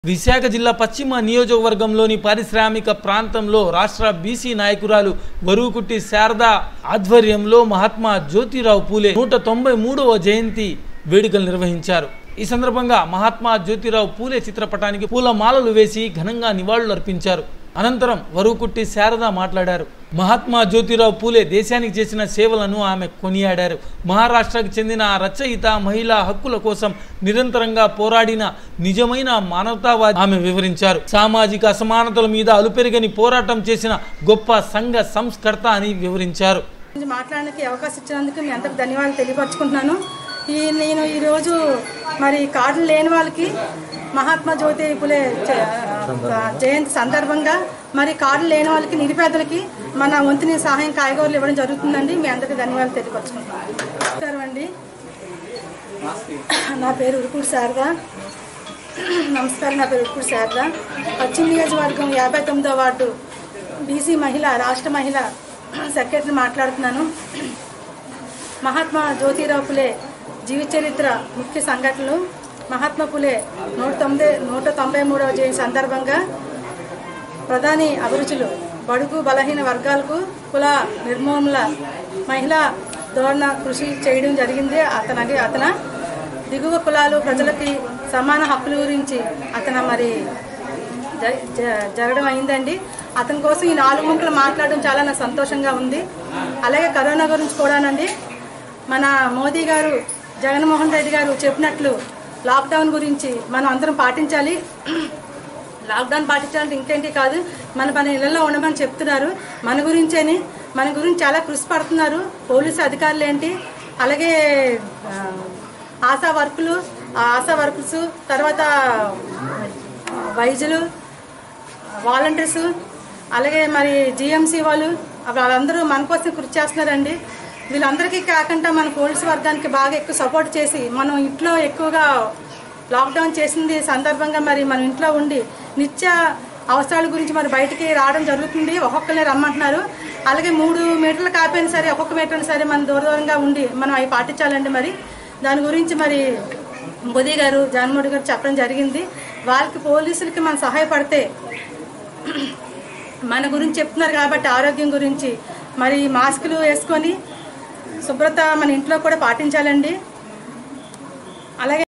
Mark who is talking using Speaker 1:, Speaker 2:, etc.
Speaker 1: విశాఖ జిల్లా పశ్చిమ నియోజకవర్గంలోని పారిశ్రామిక ప్రాంతంలో రాష్ట్ర బీసీ నాయకురాలు వరువుకుట్టి శారద ఆధ్వర్యంలో మహాత్మా జ్యోతిరావు పూలే నూట తొంభై మూడవ జయంతి వేడుకలు నిర్వహించారు ఈ సందర్భంగా మహాత్మా జ్యోతిరావు పూలే చిత్రపటానికి పూలమాలలు వేసి ఘనంగా నివాళులు అర్పించారు అనంతరం వరువుకుట్టి శారద మాట్లాడారు మహాత్మా జ్యోతిరావు పూలే దేశానికి చేసిన సేవలను ఆమె కొనియాడారు మహారాష్ట్రకు చెందిన ఆ రచయిత మహిళా హక్కుల కోసం నిరంతరంగా పోరాడిన నిజమైన మానవతావాది ఆమె వివరించారు సామాజిక అసమానతల మీద అలుపెరగని పోరాటం చేసిన గొప్ప సంఘ సంస్కర్త అని వివరించారు
Speaker 2: గురించి మాట్లాడడానికి అవకాశం ఇచ్చినందుకు మీ అందరికి ధన్యవాదాలు తెలియపరచుకుంటున్నాను ఈ నేను ఈరోజు మరి కార్డులు లేని వాళ్ళకి మహాత్మా జ్యోతి పులే జ- జయంతి సందర్భంగా మరి కార్డులు లేని వాళ్ళకి నిరుపేదలకి మన వంతుని సహాయం కాయగూరలు ఇవ్వడం జరుగుతుందండి మీ అందరికీ ధన్యవాదాలు తెలియపరచుకుంటున్నాను నమస్కారం అండి నా పేరు ఉరుకుడు శారద నమస్కారం నా పేరు ఉరుకుడు శారద పశ్చిమ నియోజకవర్గం యాభై తొమ్మిదో వార్డు బీసీ మహిళ రాష్ట్ర మహిళ సెక్రటరీ మాట్లాడుతున్నాను మహాత్మా జ్యోతిరావు పులే జీవిత చరిత్ర ముఖ్య సంఘటనలు మహాత్మా పులే నూట తొంభై నూట తొంభై మూడవ జయంతి సందర్భంగా ప్రధాని అభిరుచులు బడుగు బలహీన వర్గాలకు కుల నిర్మూలన మహిళా ధోరణ కృషి చేయడం జరిగింది అతని అతన దిగువ కులాలు ప్రజలకి సమాన హక్కుల గురించి అతను మరి జ- జ- జరగడం అయిందండి అతని కోసం ఈ నాలుగు ముక్కలు మాట్లాడడం చాలా నాకు సంతోషంగా ఉంది అలాగే కరోనా గురించి కూడానండి మన మోదీ గారు జగన్మోహన్ రెడ్డి గారు చెప్పినట్లు లాక్డౌన్ గురించి మనం అందరం పాటించాలి లాక్డౌన్ పాటించాలంటే ఇంకేంటి కాదు మన మన ఇళ్లలో ఉండమని చెప్తున్నారు మన గురించేని మన గురించి చాలా కృషి పడుతున్నారు పోలీసు అధికారులు ఏంటి అలాగే ఆ, ఆశా వర్కులు ఆ ఆశా వర్కర్స్ తర్వాత ఆ, వైద్యులు వాలంటీర్స్ అలాగే మరి జిఎంసి వాళ్ళు వాళ్ళందరూ మన కోసం కృషి చేస్తున్నారండి వీళ్ళందరికీ కాకుండా మన పోలీసు వర్గానికి బాగా ఎక్కువ సపోర్ట్ చేసి మనం ఇంట్లో ఎక్కువగా లాక్డౌన్ చేసింది సందర్భంగా మరి మన ఇంట్లో ఉండి నిత్య అవసరాల గురించి మరి బయటికి రావడం జరుగుతుంది ఒక్కొక్కరిని రమ్మంటున్నారు అలాగే మూడు మీటర్లు కాపోయినా సరే ఒక్కొక్క మీటర్ సరే మనం దూర దూరంగా ఉండి మనం అవి పాటించాలండి మరి దాని గురించి మరి మోదీ గారు జగన్మోహన్ గారు చెప్పడం జరిగింది వాళ్ళకి పోలీసులకి మనం సహాయపడితే మన గురించి చెప్తున్నారు కాబట్టి ఆరోగ్యం గురించి మరి మాస్కులు వేసుకొని శుభ్రత మన ఇంట్లో కూడా పాటించాలండి అలాగే